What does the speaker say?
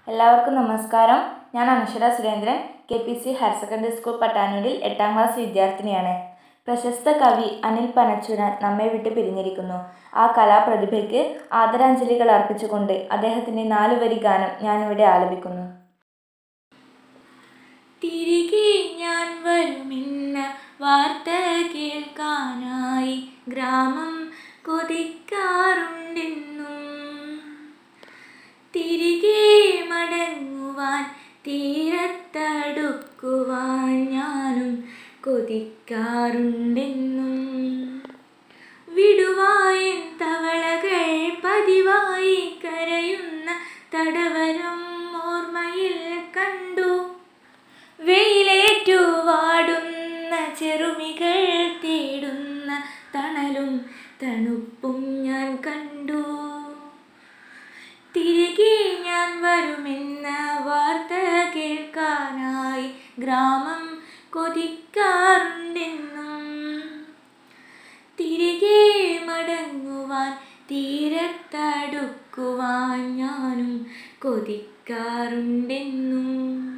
എല്ലാവർക്കും നമസ്കാരം ഞാൻ Anaswara Surendran K P C higher secondary school പട്ടാനൂരിൽ എട്ടാം ക്ലാസ് വിദ്യാർത്ഥിനിയാണ് പ്രശസ്ത കവി അനിൽ പനച്ചൂരാൻ നമ്മെ വിട്ട് പിരിഞ്ഞിരിക്കുന്നു ആ കലാപ്രതിഭയ്ക്ക് ആദരാഞ്ജലികൾ അർപ്പിച്ചുകൊണ്ട് അദ്ദേഹത്തിൻ്റെ നാലു വരി ഗാനം ഞാനിവിടെ ആലപിക്കുന്നു തിരികെ ഞാൻ വരുമെന്ന വാർത്ത കേൾക്കാനായി ഗ്രാമം കൊതിക്കാറുണ്ടെന്നും തിരികെ മടങ്ങുവാൻ തീരത്തടുക്കുവാൻ ഞാനും കൊതിക്കാറുണ്ടെന്നും വിടുവായൻ തവളകൾ പതിവായി കരയുന്ന തടവരം ഓർമ്മയിൽ കണ്ടു വെയിലേറ്റു വാടുന്ന ചെറുമികൾ തേടുന്ന തണലും തണുപ്പും ഞാൻ കണ്ടു തിരികെ ഞാൻ വരുമെന്ന വാർത്ത കേൾക്കാനായി ഗ്രാമം കൊതിക്കാറുണ്ടെന്നും തിരികെ മടങ്ങുവാൻ തീരത്തടുക്കുവാൻ ഞാനും കൊതിക്കാറുണ്ടെന്നും